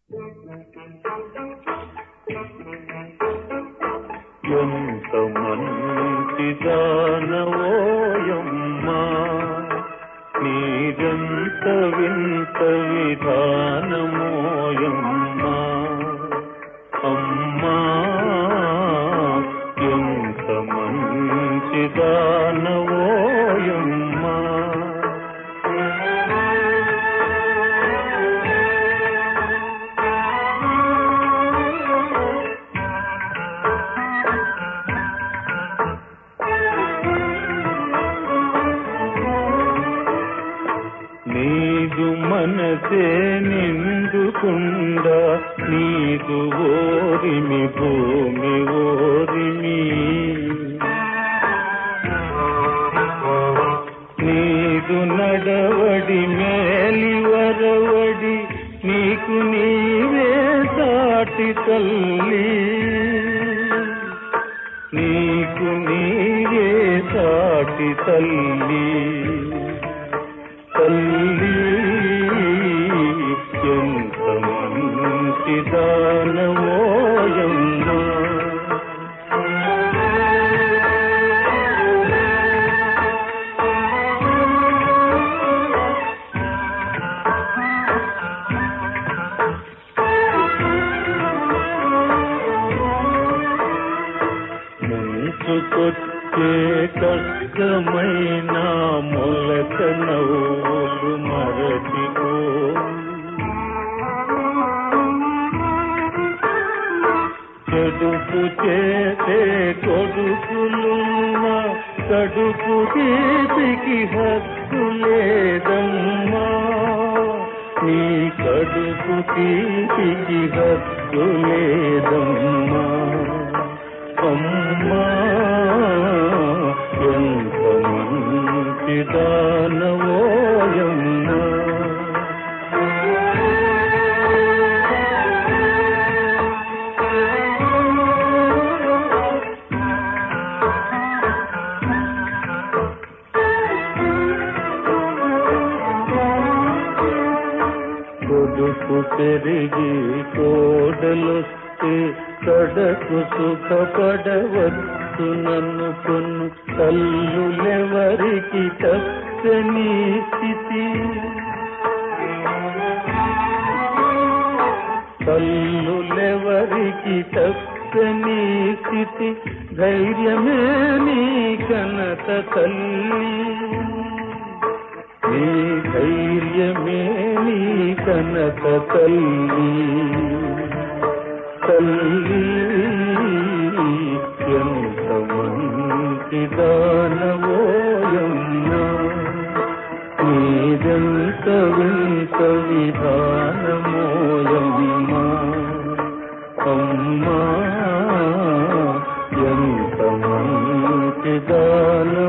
ఎంత మంచి దానవోయమ్మా నీరెంత వింత విధానమోయమ్మా అమ్మా ఎంత మంచి దానవోయమ్మా నీదు మనసే నిండుకుండా నీదు ఓరిమి భూమి ఓరిమి నీదు నడవడి మేలి వరవడి నీకు నీవే సాటి తల్లి నీకు నీవే సాటి తల్లి తల్లి ఎంత మంచి దానమోయమ్మా ముంచుకొచ్చే కష్టమైన మొలక నవ్వులు మరచిపో చెడుపు చేసే కొడుకులున్న కడుపు తీపికి హక్కు లేదమ్మా నీ కడుపు తీపికి హక్కు లేదమ్మా అమ్మా ఎంత మంచి దానవోయమ్మా కొడుకు పెరిగి కోడలొస్తే కడకు సుఖపడవచ్చు నన్ను కొన్ను తల్లులెవరికి తప్పని స్థితి తల్లులెవరికి తప్పని స్థితి ధైర్యమే నీ కనత తల్లి నీ ధైర్యమే నీ కనక తల్లి తల్లి ఎంత మంచి దానవోయమ్మా నీదెంత వింత విధానమోయమ్మా అమ్మా ఎంత మంచి దాన